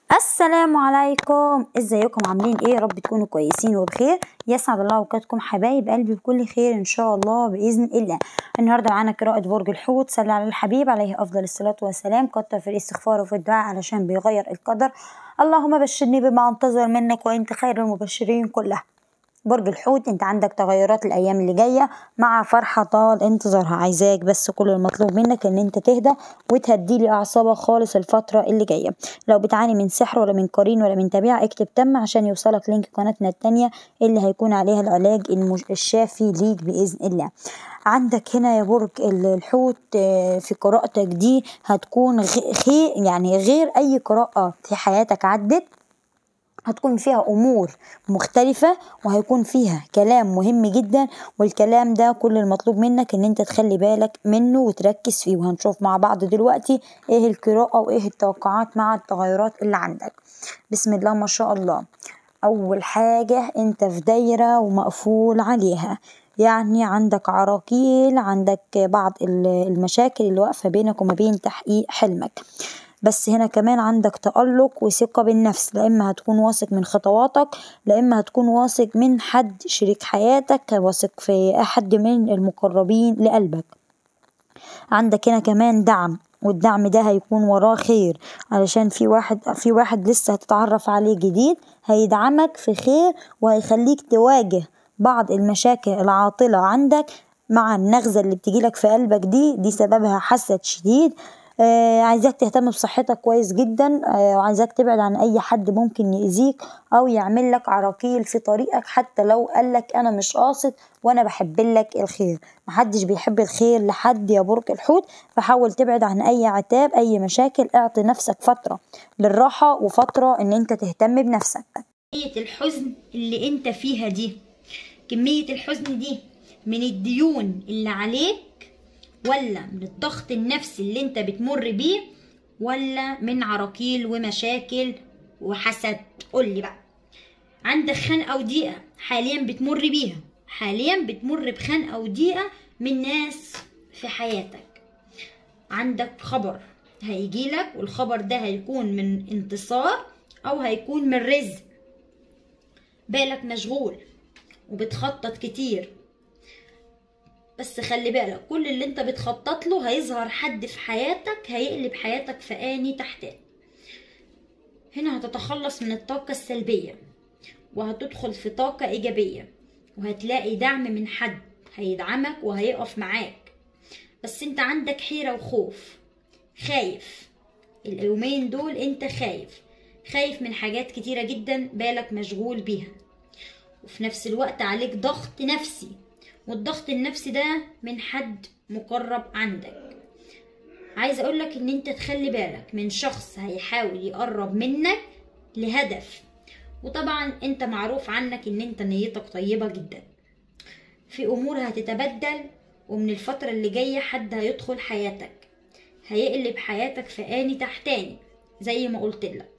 السلام عليكم ازيكم عاملين ايه يا رب تكونوا كويسين وبخير يسعد الله اوقاتكم حبايب قلبي بكل خير ان شاء الله باذن الله النهارده معانا قراءه برج الحوت صلى على الحبيب عليه افضل الصلاه والسلام كتر في الاستغفار وفي الدعاء علشان بيغير القدر اللهم بشرني بما انتظر منك وانت خير المبشرين كلها برج الحوت انت عندك تغيرات الايام اللي جايه مع فرحه طال انتظارها عايزاك بس كل المطلوب منك ان انت تهدى وتهدي لي اعصابك خالص الفتره اللي جايه لو بتعاني من سحر ولا من قرين ولا من تبيع اكتب تم عشان يوصلك لينك قناتنا التانية اللي هيكون عليها العلاج المج... الشافي ليك باذن الله عندك هنا يا برج الحوت في قراءتك دي هتكون خير يعني غير اي قراءه في حياتك عدت هتكون فيها امور مختلفة وهيكون فيها كلام مهم جدا والكلام ده كل المطلوب منك ان انت تخلي بالك منه وتركز فيه وهنشوف مع بعض دلوقتي ايه القراءة وايه التوقعات مع التغيرات اللي عندك بسم الله ما شاء الله اول حاجة انت في دايرة ومقفول عليها يعني عندك عراقيل عندك بعض المشاكل اللي واقفة بينك وما بين تحقيق حلمك بس هنا كمان عندك تألق وثقة بالنفس لا إما هتكون واثق من خطواتك لا إما هتكون واثق من حد شريك حياتك واثق في أحد من المقربين لقلبك عندك هنا كمان دعم والدعم ده هيكون وراه خير علشان في واحد في واحد لسه هتتعرف عليه جديد هيدعمك في خير وهيخليك تواجه بعض المشاكل العاطلة عندك مع النغزة اللي بتجيلك في قلبك دي دي سببها حسد شديد آه عايزاك تهتم بصحتك كويس جدا آه وعايزاك تبعد عن اي حد ممكن يأذيك او يعمل لك عراقيل في طريقك حتى لو قالك انا مش قاصد وانا بحب لك الخير محدش بيحب الخير لحد يا برج الحوت فحاول تبعد عن اي عتاب اي مشاكل اعطي نفسك فترة للراحة وفترة ان انت تهتم بنفسك كمية الحزن اللي انت فيها دي كمية الحزن دي من الديون اللي عليك ولا من الضغط النفسي اللي انت بتمر بيه ولا من عراقيل ومشاكل وحسد قولي بقى عندك خنقة وضيقة حاليا بتمر بيها حاليا بتمر بخنقة وضيقة من ناس في حياتك عندك خبر هيجيلك والخبر ده هيكون من انتصار او هيكون من رزق بالك مشغول وبتخطط كتير بس خلي بالك كل اللي انت بتخطط له هيظهر حد في حياتك هيقلب حياتك في آني تحتاني هنا هتتخلص من الطاقة السلبية وهتدخل في طاقة إيجابية وهتلاقي دعم من حد هيدعمك وهيقف معاك بس انت عندك حيرة وخوف خايف اليومين دول انت خايف خايف من حاجات كتيرة جدا بالك مشغول بيها وفي نفس الوقت عليك ضغط نفسي والضغط النفسي ده من حد مقرب عندك عايز اقولك ان انت تخلي بالك من شخص هيحاول يقرب منك لهدف وطبعا انت معروف عنك ان انت نيتك طيبة جدا في امور هتتبدل ومن الفترة اللي جاية حد هيدخل حياتك هيقلب حياتك في آني تحتاني زي ما قلت لك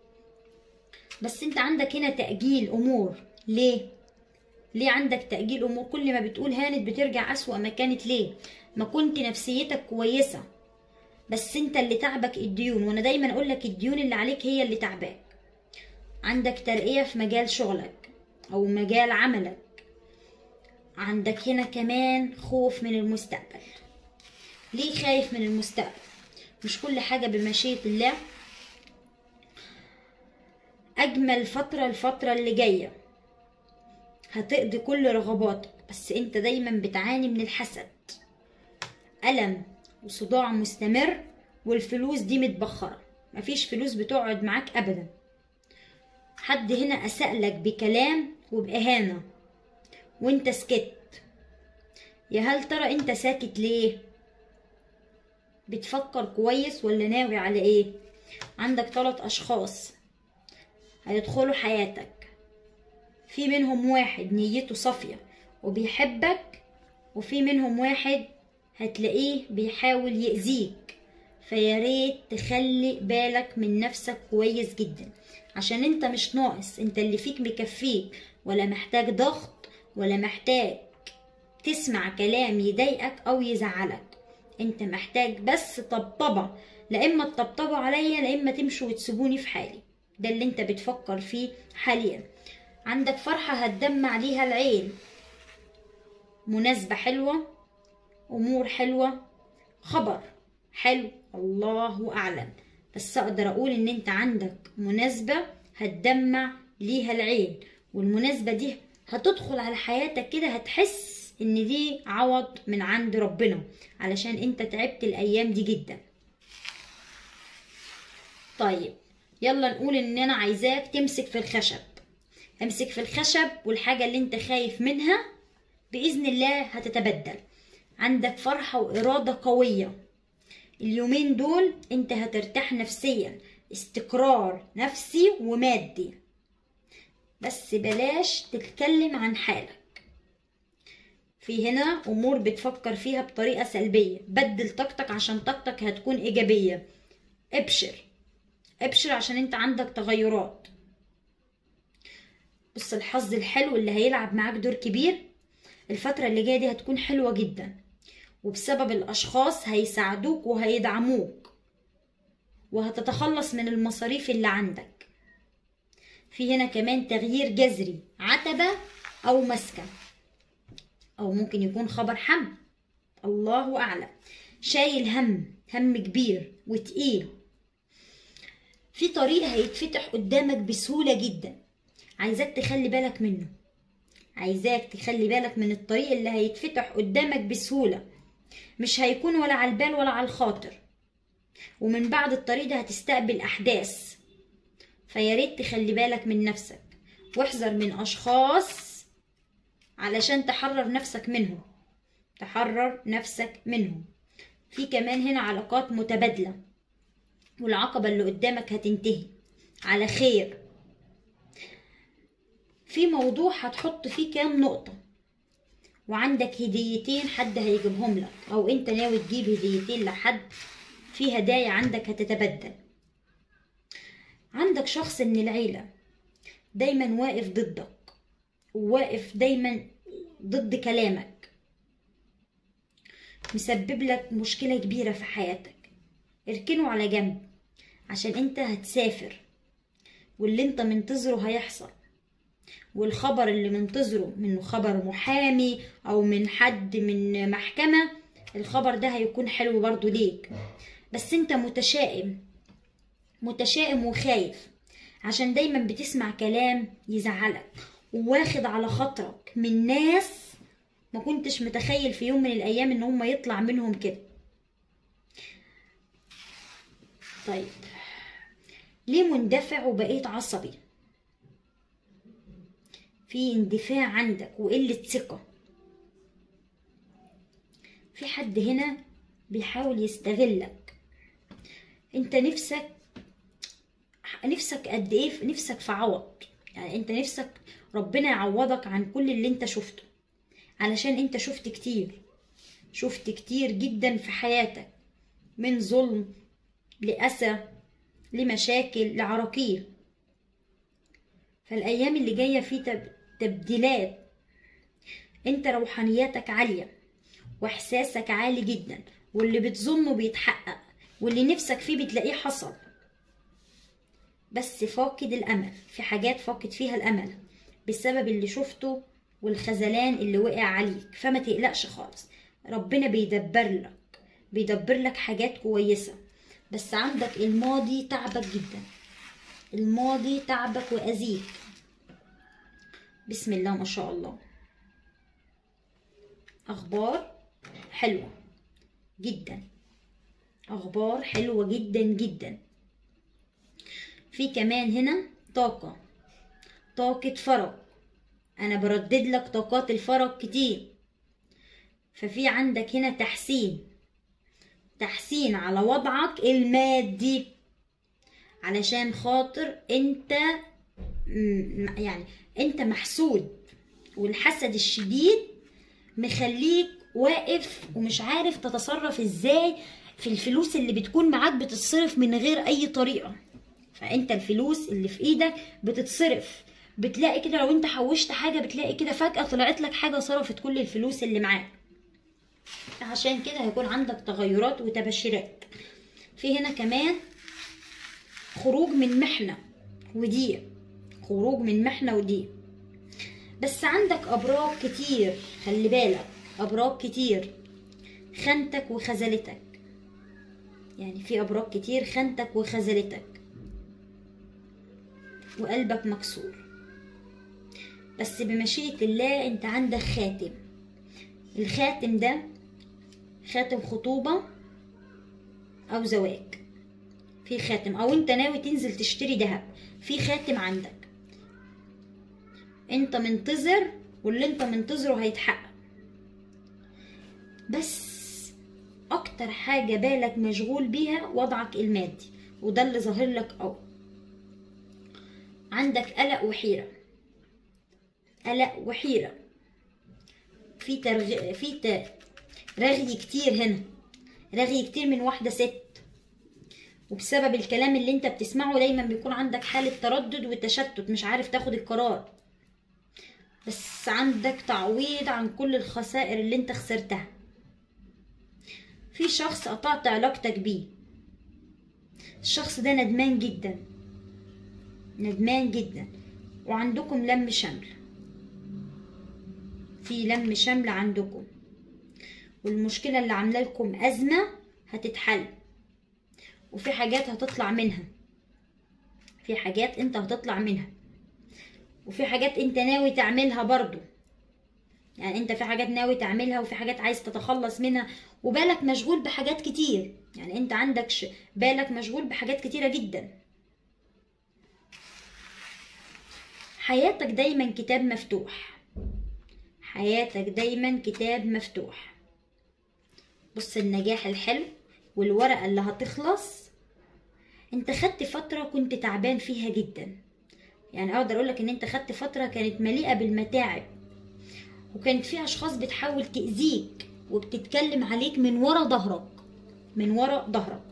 بس انت عندك هنا تأجيل امور ليه ليه عندك تأجيل أمور كل ما بتقول هانت بترجع أسوأ ما كانت ليه ما كنت نفسيتك كويسة بس انت اللي تعبك الديون وانا دايما اقول لك الديون اللي عليك هي اللي تعباك عندك ترقية في مجال شغلك او مجال عملك عندك هنا كمان خوف من المستقبل ليه خايف من المستقبل مش كل حاجة بمشيئة الله أجمل فترة الفترة اللي جاية هتقضي كل رغباتك بس انت دايما بتعاني من الحسد ألم وصداع مستمر والفلوس دي متبخرة مفيش فلوس بتقعد معاك أبدا حد هنا أسألك بكلام وبإهانة وانت سكت يا هل ترى انت ساكت ليه بتفكر كويس ولا ناوي على ايه عندك ثلاث أشخاص هيدخلوا حياتك في منهم واحد نيته صافية وبيحبك وفي منهم واحد هتلاقيه بيحاول يأذيك فياريت تخلي بالك من نفسك كويس جدا عشان انت مش ناقص انت اللي فيك مكفيك ولا محتاج ضغط ولا محتاج تسمع كلام يضايقك او يزعلك انت محتاج بس طبطبة لا اما تطبطبوا عليا لا اما تمشوا وتسيبوني في حالي ده اللي انت بتفكر فيه حاليا عندك فرحة هتدمع ليها العين مناسبة حلوة أمور حلوة خبر حلو الله أعلم بس أقدر أقول إن أنت عندك مناسبة هتدمع ليها العين والمناسبة دي هتدخل على حياتك كده هتحس إن دي عوض من عند ربنا علشان أنت تعبت الأيام دي جدا طيب يلا نقول إن أنا عايزاك تمسك في الخشب امسك في الخشب والحاجة اللي انت خايف منها بإذن الله هتتبدل عندك فرحة وإرادة قوية اليومين دول انت هترتاح نفسيا استقرار نفسي ومادي بس بلاش تتكلم عن حالك في هنا امور بتفكر فيها بطريقة سلبية بدل طاقتك عشان طاقتك هتكون ايجابية ابشر ابشر عشان انت عندك تغيرات بص الحظ الحلو اللي هيلعب معاك دور كبير الفترة اللي جاية دي هتكون حلوة جدا وبسبب الأشخاص هيساعدوك وهيدعموك وهتتخلص من المصاريف اللي عندك في هنا كمان تغيير جذري عتبة أو مسكن أو ممكن يكون خبر حم الله أعلم شايل هم هم كبير وتقيل في طريق هيتفتح قدامك بسهولة جدا عايزاك تخلي بالك منه عايزاك تخلي بالك من الطريق اللي هيتفتح قدامك بسهولة مش هيكون ولا على البال ولا على الخاطر ومن بعد الطريق ده هتستقبل أحداث فياريت تخلي بالك من نفسك واحذر من أشخاص علشان تحرر نفسك منهم تحرر نفسك منهم في كمان هنا علاقات متبادلة والعقبة اللي قدامك هتنتهي على خير في موضوع هتحط فيه كام نقطة وعندك هديتين حد هيجيبهم لك او انت ناوي تجيب هديتين لحد في هدايا عندك هتتبدل عندك شخص من العيلة دايما واقف ضدك وواقف دايما ضد كلامك مسبب لك مشكلة كبيرة في حياتك اركنه على جنب عشان انت هتسافر واللي انت منتظره هيحصل والخبر اللي منتظره منه خبر محامي او من حد من محكمة الخبر ده هيكون حلو برضو ليك بس انت متشائم متشائم وخايف عشان دايما بتسمع كلام يزعلك وواخد على خاطرك من ناس ما كنتش متخيل في يوم من الايام ان هم يطلع منهم كده طيب ليه مندفع وبقيت عصبي في اندفاع عندك وقلة ثقة في حد هنا بيحاول يستغلك انت نفسك نفسك قد ايه نفسك في عوض يعني انت نفسك ربنا يعوضك عن كل اللي انت شفته علشان انت شفت كتير شفت كتير جدا في حياتك من ظلم لأسى لمشاكل لعراقيل فالأيام اللي جاية في تب... تبديلات انت روحانياتك عالية واحساسك عالي جدا واللي بتظنه بيتحقق واللي نفسك فيه بتلاقيه حصل بس فاقد الامل في حاجات فاقد فيها الامل بسبب اللي شفته والخذلان اللي وقع عليك فما تقلقش خالص ربنا بيدبر لك بيدبر لك حاجات كويسة بس عندك الماضي تعبك جدا الماضي تعبك وأذيك بسم الله ما شاء الله أخبار حلوة جدا أخبار حلوة جدا جدا في كمان هنا طاقة طاقة فرج أنا بردد لك طاقات الفرج كتير ففي عندك هنا تحسين تحسين على وضعك المادي علشان خاطر انت يعني انت محسود والحسد الشديد مخليك واقف ومش عارف تتصرف ازاي في الفلوس اللي بتكون معاك بتتصرف من غير اي طريقة فانت الفلوس اللي في ايدك بتتصرف بتلاقي كده لو انت حوشت حاجة بتلاقي كده فجأة طلعت لك حاجة صرفت كل الفلوس اللي معاك عشان كده هيكون عندك تغيرات وتبشيرات في هنا كمان خروج من محنة وضيق خروج من محنة وضيق بس عندك أبراج كتير خلي بالك أبراج كتير خانتك وخذلتك يعني في أبراج كتير خانتك وخذلتك وقلبك مكسور بس بمشيئة الله انت عندك خاتم الخاتم ده خاتم خطوبة أو زواج في خاتم أو انت ناوي تنزل تشتري دهب في خاتم عندك انت منتظر واللي انت منتظره هيتحقق بس اكتر حاجة بالك مشغول بيها وضعك المادي وده اللي ظاهر لك أوي عندك قلق وحيرة قلق وحيرة في ترغ... في ت... رغي كتير هنا رغي كتير من واحدة ست وبسبب الكلام اللي انت بتسمعه دايما بيكون عندك حالة تردد وتشتت مش عارف تاخد القرار بس عندك تعويض عن كل الخسائر اللي انت خسرتها في شخص قطعت علاقتك بيه الشخص ده ندمان جدا ندمان جدا وعندكم لم شمل في لم شمل عندكم والمشكلة اللي عاملة لكم أزمة هتتحل وفي حاجات هتطلع منها في حاجات انت هتطلع منها وفي حاجات انت ناوي تعملها برضو يعني انت في حاجات ناوي تعملها وفي حاجات عايز تتخلص منها وبالك مشغول بحاجات كتير يعني انت عندك ش... بالك مشغول بحاجات كتيرة جدا حياتك دايما كتاب مفتوح حياتك دايما كتاب مفتوح بص النجاح الحلو والورقة اللي هتخلص انت خدت فترة كنت تعبان فيها جدا يعني اقدر اقولك ان انت خدت فترة كانت مليئة بالمتاعب وكانت في اشخاص بتحاول تأذيك وبتتكلم عليك من ورا ظهرك من ورا ظهرك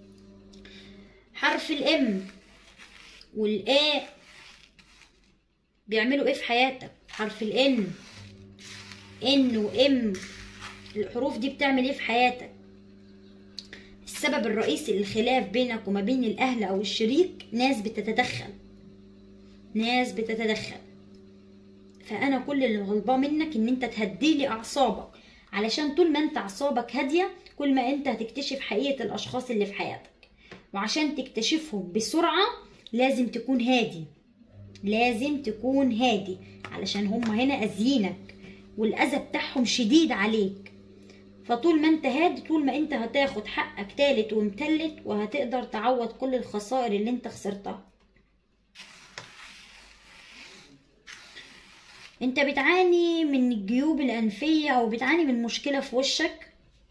حرف الام والاء بيعملوا ايه في حياتك حرف الان ان وام الحروف دي بتعمل ايه في حياتك السبب الرئيسي للخلاف بينك وما بين الاهل او الشريك ناس بتتدخل ناس بتتدخل فانا كل اللي طالباه منك ان انت تهديلي اعصابك علشان طول ما انت اعصابك هاديه كل ما انت هتكتشف حقيقه الاشخاص اللي في حياتك وعشان تكتشفهم بسرعه لازم تكون هادي لازم تكون هادي علشان هم هنا اذينك والاذى بتاعهم شديد عليك فطول ما انت هادي طول ما انت هتاخد حقك تالت ومتلت وهتقدر تعوض كل الخسائر اللي انت خسرتها انت بتعاني من الجيوب الانفية او بتعاني من مشكلة في وشك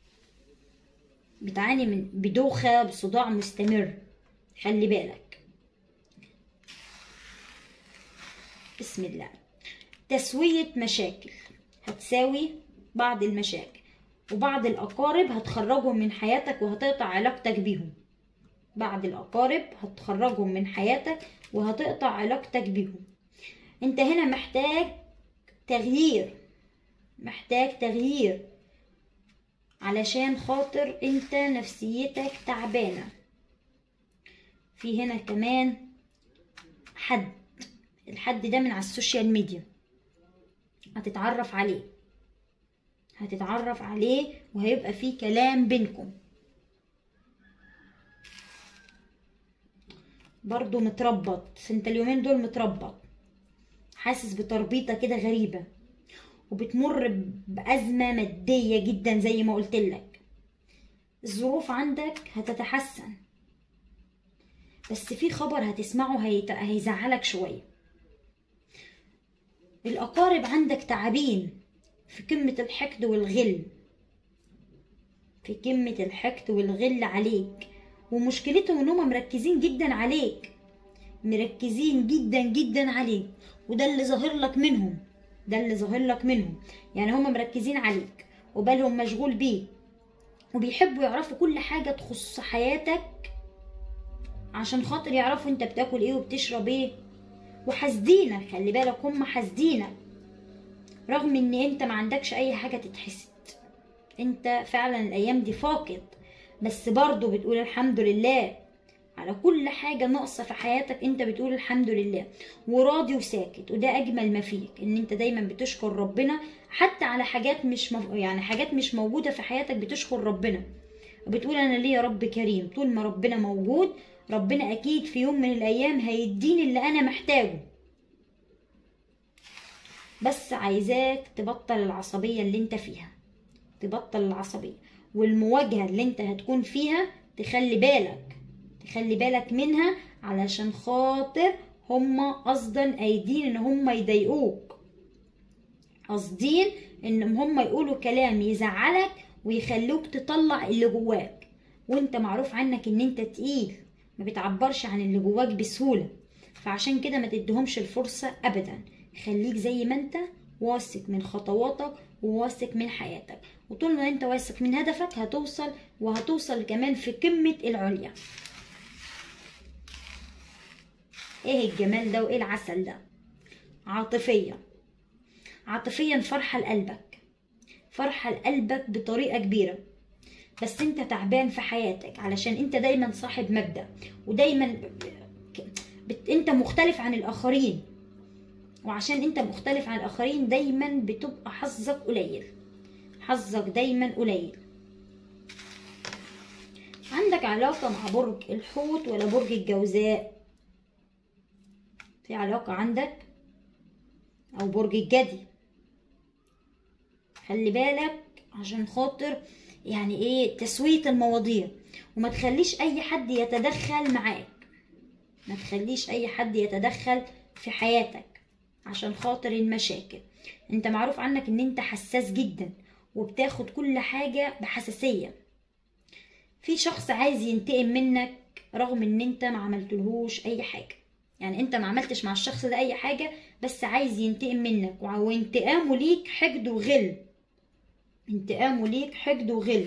بتعاني من بدوخة بصداع مستمر خلي بالك بسم الله تسوية مشاكل هتساوي بعض المشاكل وبعض الأقارب هتخرجهم من حياتك وهتقطع علاقتك بيهم بعض الأقارب هتخرجهم من حياتك وهتقطع علاقتك بيهم انت هنا محتاج تغيير محتاج تغيير علشان خاطر انت نفسيتك تعبانة في هنا كمان حد الحد ده من على السوشيال ميديا هتتعرف عليه هتتعرف عليه وهيبقى فيه كلام بينكم برضو متربط انت اليومين دول متربط حاسس بتربيطة كده غريبة وبتمر بأزمة مادية جدا زي ما قلتلك الظروف عندك هتتحسن بس في خبر هتسمعه هيت... هيزعلك شوية الأقارب عندك تعبين في قمة الحقد والغل في قمة الحقد والغل عليك ومشكلتهم انهم مركزين جدا عليك مركزين جدا جدا عليك وده اللي ظاهر لك منهم ده اللي ظاهر لك منهم يعني هم مركزين عليك وبالهم مشغول بيك وبيحبوا يعرفوا كل حاجة تخص حياتك عشان خاطر يعرفوا انت بتاكل ايه وبتشرب ايه وحاسدينك خلي بالك هم حاسدينك رغم ان انت ما عندكش اي حاجة تتحسد انت فعلا الايام دي فاقد بس برضو بتقول الحمد لله على كل حاجة ناقصة في حياتك انت بتقول الحمد لله وراضي وساكت وده اجمل ما فيك ان انت دايما بتشكر ربنا حتى على حاجات مش مف... يعني حاجات مش موجودة في حياتك بتشكر ربنا وبتقول انا ليه يا رب كريم طول ما ربنا موجود ربنا اكيد في يوم من الايام هيديني اللي انا محتاجه بس عايزاك تبطل العصبية اللي انت فيها تبطل العصبية والمواجهة اللي انت هتكون فيها تخلي بالك تخلي بالك منها علشان خاطر هما قصدا قايدين ان هما يضايقوك قاصدين ان هما يقولوا كلام يزعلك ويخلوك تطلع اللي جواك وانت معروف عنك ان انت تقيل ما بتعبرش عن اللي جواك بسهولة فعشان كده ما تديهمش الفرصة ابدا خليك زي ما انت واثق من خطواتك وواثق من حياتك وطول ما انت واثق من هدفك هتوصل وهتوصل كمان في قمة العليا ايه الجمال ده وايه العسل ده عاطفيا عاطفيا فرحة لقلبك فرحة لقلبك بطريقة كبيرة بس انت تعبان في حياتك علشان انت دايما صاحب مبدأ ودايما ب... ب... انت مختلف عن الاخرين وعشان انت مختلف عن الاخرين دايما بتبقى حظك قليل حظك دايما قليل عندك علاقة مع برج الحوت ولا برج الجوزاء في علاقة عندك أو برج الجدي خلي بالك عشان خاطر يعني ايه تسوية المواضيع وما تخليش أي حد يتدخل معاك ما تخليش أي حد يتدخل في حياتك عشان خاطر المشاكل انت معروف عنك ان انت حساس جدا وبتاخد كل حاجة بحساسية في شخص عايز ينتقم منك رغم ان انت ما عملتلهوش اي حاجة يعني انت ما عملتش مع الشخص ده اي حاجة بس عايز ينتقم منك وانتقامه ليك حقد وغل انتقامه ليك حقد وغل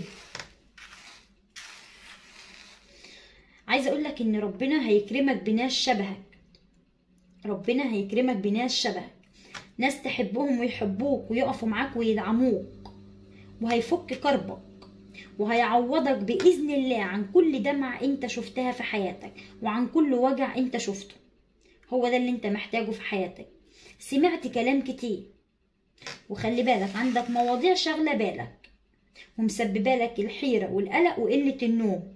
عايزه اقول لك ان ربنا هيكرمك بناس شبهك ربنا هيكرمك بناس شبهك ناس تحبهم ويحبوك ويقفوا معاك ويدعموك وهيفك كربك وهيعوضك بإذن الله عن كل دمعة انت شفتها في حياتك وعن كل وجع انت شفته هو ده اللي انت محتاجه في حياتك سمعت كلام كتير وخلي بالك عندك مواضيع شاغلة بالك ومسببة لك الحيرة والقلق وقلة النوم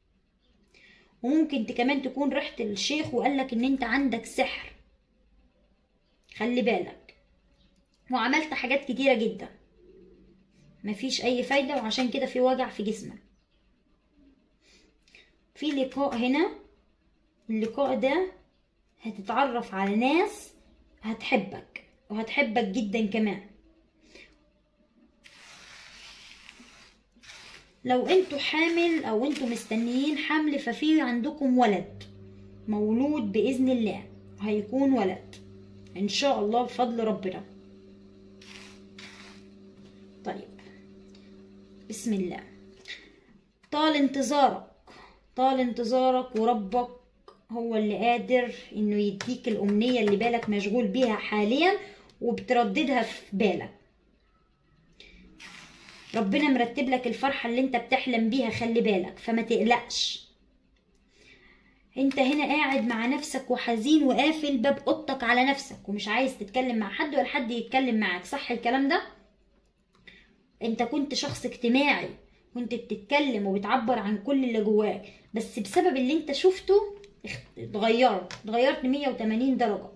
وممكن كمان تكون رحت للشيخ وقالك ان انت عندك سحر خلي بالك وعملت حاجات كتيرة جدا مفيش اي فايدة وعشان كده في وجع في جسمك في لقاء هنا اللقاء ده هتتعرف على ناس هتحبك وهتحبك جدا كمان لو انتوا حامل او انتوا مستنيين حمل ففي عندكم ولد مولود باذن الله هيكون ولد ان شاء الله بفضل ربنا طيب بسم الله طال انتظارك طال انتظارك وربك هو اللي قادر انه يديك الامنية اللي بالك مشغول بيها حاليا وبترددها في بالك ربنا مرتب لك الفرحة اللي انت بتحلم بيها خلي بالك فما تقلقش انت هنا قاعد مع نفسك وحزين وقافل باب اوضتك على نفسك ومش عايز تتكلم مع حد ولا حد يتكلم معاك صح الكلام ده انت كنت شخص اجتماعي كنت بتتكلم وبتعبر عن كل اللي جواك بس بسبب اللي انت شفته اتغيرت اتغيرت 180 درجة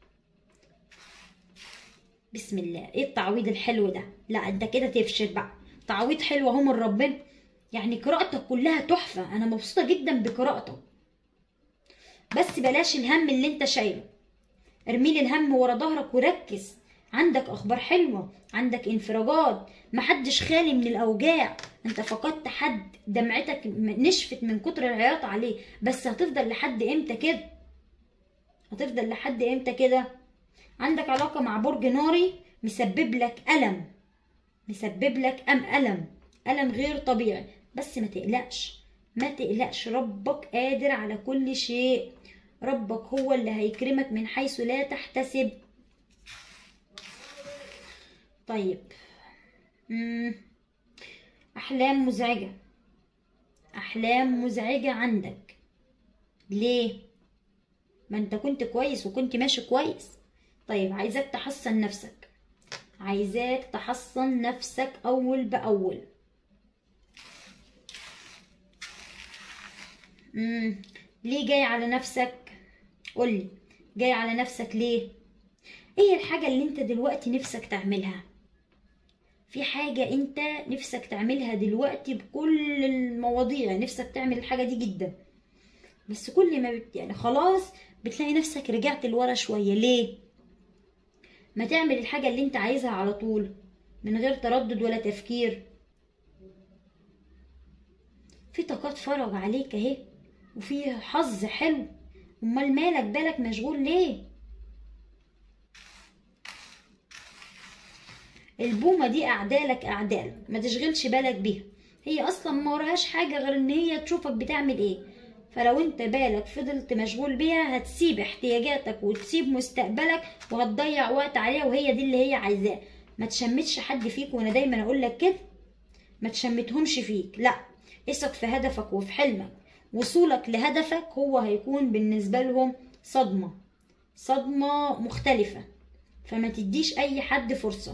بسم الله ايه التعويض الحلو ده لا انت كده تفشل بقى تعويض حلو اهو من ربنا يعني قراءتك كلها تحفة انا مبسوطة جدا بقراءتك بس بلاش الهم اللي انت شايله ارميلي الهم ورا ظهرك وركز عندك اخبار حلوة عندك انفراجات محدش خالي من الاوجاع انت فقدت حد دمعتك نشفت من كتر العياط عليه بس هتفضل لحد امتى كده هتفضل لحد امتى كده عندك علاقة مع برج ناري مسبب لك ألم مسبب لك أم ألم ألم غير طبيعي بس ما تقلقش ما تقلقش ربك قادر على كل شيء ربك هو اللي هيكرمك من حيث لا تحتسب طيب مم. أحلام مزعجة أحلام مزعجة عندك ليه ما انت كنت كويس وكنت ماشي كويس طيب عايزاك تحصن نفسك عايزاك تحصن نفسك اول باول امم ليه جاي على نفسك قولي جاي على نفسك ليه ايه الحاجة اللي انت دلوقتي نفسك تعملها في حاجة انت نفسك تعملها دلوقتي بكل المواضيع نفسك تعمل الحاجة دي جدا بس كل ما بت... يعني خلاص بتلاقي نفسك رجعت لورا شوية ليه ما تعمل الحاجة اللي انت عايزها على طول من غير تردد ولا تفكير في طاقات فرج عليك اهي وفي حظ حلو امال مالك بالك مشغول ليه البومة دي أعدالك أعدال ما تشغلش بالك بيها هي أصلا ما وراهاش حاجة غير إن هي تشوفك بتعمل إيه فلو انت بالك فضلت مشغول بيها هتسيب احتياجاتك وتسيب مستقبلك وهتضيع وقت عليها وهي دي اللي هي عايزاه ما تشمتش حد فيك وانا دايما اقول لك كده ما تشمتهمش فيك لا اثق في هدفك وفي حلمك وصولك لهدفك هو هيكون بالنسبة لهم صدمة صدمة مختلفة فما تديش اي حد فرصة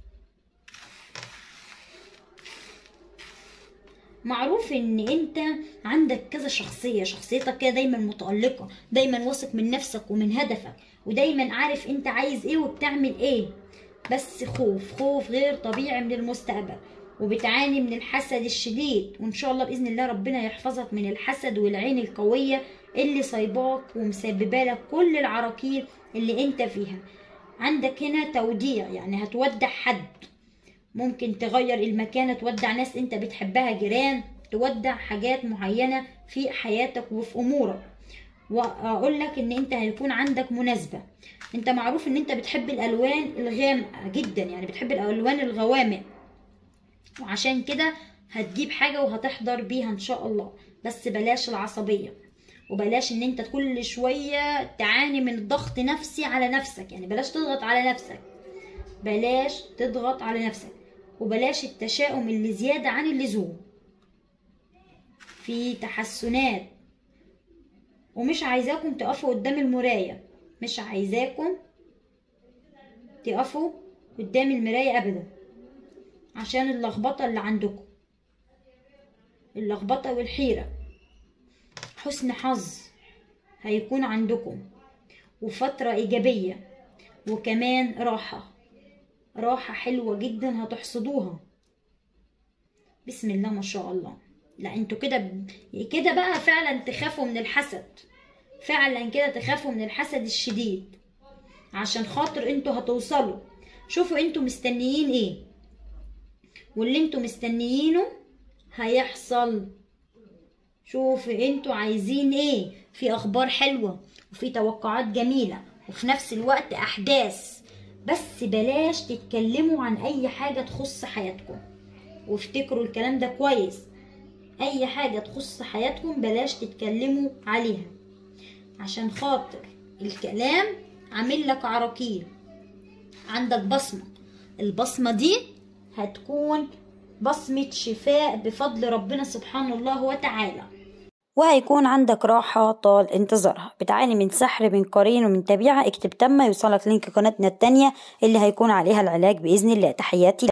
معروف ان انت عندك كذا شخصية شخصيتك كده دايما متألقة دايما واثق من نفسك ومن هدفك ودايما عارف انت عايز ايه وبتعمل ايه بس خوف خوف غير طبيعي من المستقبل وبتعاني من الحسد الشديد وان شاء الله باذن الله ربنا يحفظك من الحسد والعين القويه اللي صايباك ومسببه لك كل العراكير اللي انت فيها عندك هنا توديع يعني هتودع حد ممكن تغير المكان تودع ناس انت بتحبها جيران تودع حاجات معينه في حياتك وفي امورك واقول لك ان انت هيكون عندك مناسبه انت معروف ان انت بتحب الالوان الغامقه جدا يعني بتحب الالوان الغوامق وعشان كده هتجيب حاجة وهتحضر بيها ان شاء الله بس بلاش العصبية وبلاش ان انت كل شوية تعاني من ضغط نفسي على نفسك يعني بلاش تضغط على نفسك بلاش تضغط على نفسك وبلاش التشاؤم اللي زيادة عن اللزوم في تحسنات ومش عايزاكم تقفوا قدام المراية مش عايزاكم تقفوا قدام المراية ابدا عشان اللخبطة اللي عندكم اللخبطة والحيرة حسن حظ هيكون عندكم وفترة إيجابية وكمان راحة راحة حلوة جدا هتحصدوها بسم الله ما شاء الله لا انتوا كده كده بقى فعلا تخافوا من الحسد فعلا كده تخافوا من الحسد الشديد عشان خاطر انتوا هتوصلوا شوفوا انتوا مستنيين ايه واللي انتوا مستنيينه هيحصل شوفوا انتوا عايزين ايه في اخبار حلوة وفي توقعات جميلة وفي نفس الوقت احداث بس بلاش تتكلموا عن اي حاجة تخص حياتكم وافتكروا الكلام ده كويس اي حاجة تخص حياتكم بلاش تتكلموا عليها عشان خاطر الكلام عامل لك عراكيل عندك بصمة البصمة دي هتكون بصمة شفاء بفضل ربنا سبحانه الله وتعالى وهيكون عندك راحة طال انتظارها بتعاني من سحر من قرين ومن تبيعة اكتب تم يوصلك لينك قناتنا التانية اللي هيكون عليها العلاج بإذن الله تحياتي